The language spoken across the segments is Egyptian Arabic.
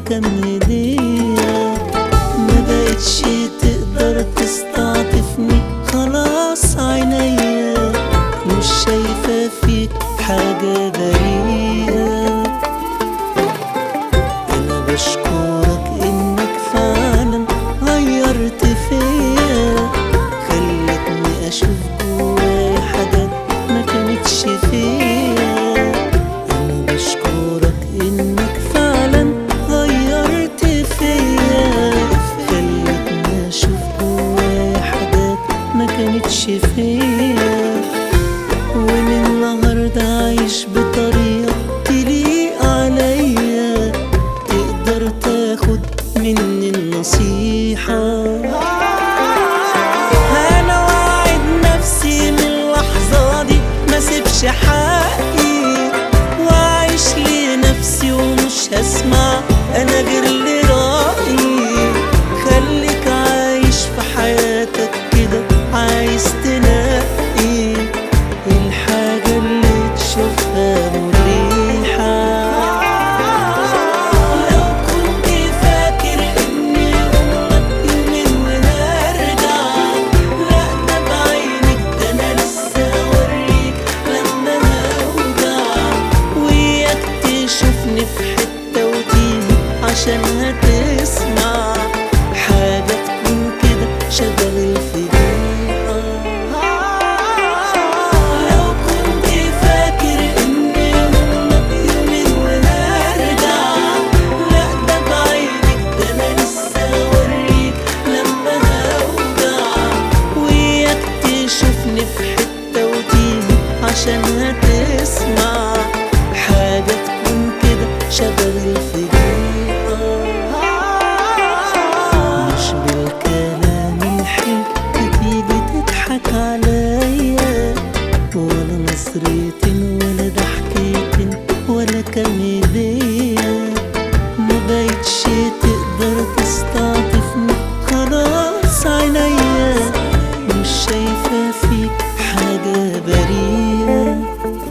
كام هدية ما بقتش تقدر تستعطفني خلاص عينيا مش شايفة فيك حاجة بريئة أنا بشكرك إنك فعلا غيرت فيا خلتني أشوف جواي حاجات ما كانتش فيا أنا بشكرك إنك فعلا غيرت فيا خلتني أشوف جواي حاجات ما كانتش فيا ومن النهاردة عايش بطريقة تليق عليا تقدر تاخد مني النصيحة أنا واعد نفسي من اللحظة دي ما سيبش حقي وأعيش لنفسي ومش هسمع أنا غير لرأيي خليك عايش في حياتك كده عايز تنقي الحاجة اللي تشوفها مريحة لو كنت فاكر إني أمك يومين وهرجع لا ده بعينك ده أنا لسه أوريك لما هوجع وياك تشوفني في حتة وتيجي عشان هتسمع حاجة تكون كده شبه الفضيحة لو كنت فاكر إني أمك يومين وهرجع لا ده بعينك ده أنا لسه أوريك لما هوجع وياك تشوفني في حتة وتيجي عشان هتسمع حاجة تكون كده شبه الفضيحة مش بالكلام الحلو تيجي تضحك عليا ولا نظرة ولا ضحكة ولا كام هدية ما بقتش تقدر تستعطفني خلاص عينيا مش شايفة فيك حاجة بريئة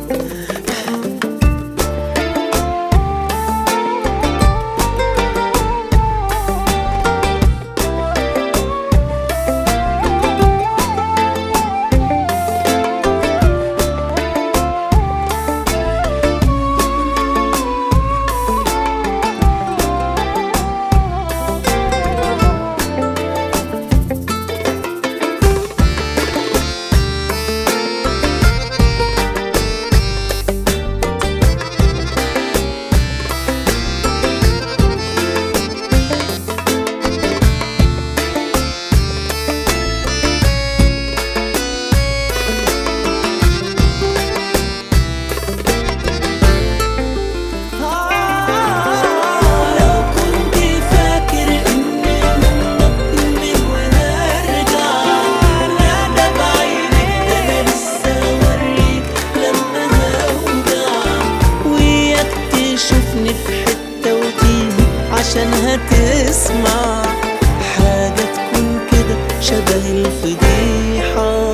لو كنت فاكر إني أمك يومين وهرجع لا ده بعينك ده أنا لسه أوريك لما هوجع وياك تشوفني في حتة وتيجي عشان هتسمع حاجة تكون كده شبه الفضيحة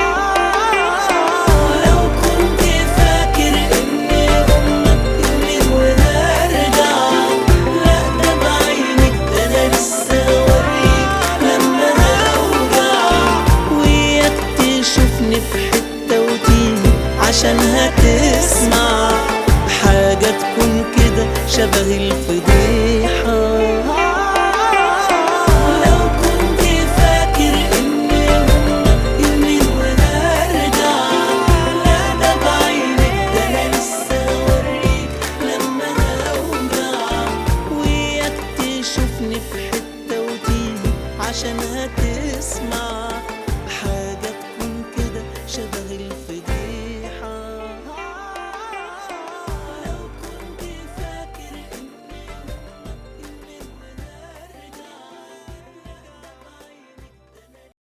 لو كنت فاكر إني أمك يومين وهرجع لا ده بعينك ده أنا لسه أوريك لما هوجع وياك تشوفني في حتة وتيجي عشان هتسمع حاجة تكون كده شبه الفضيحة لو كنت فاكر إني أمك يومين وهرجع لا ده بعينك ده أنا لسه أوريك لما هوجع وياك تشوفني في حتة وتيجي عشان هتسمع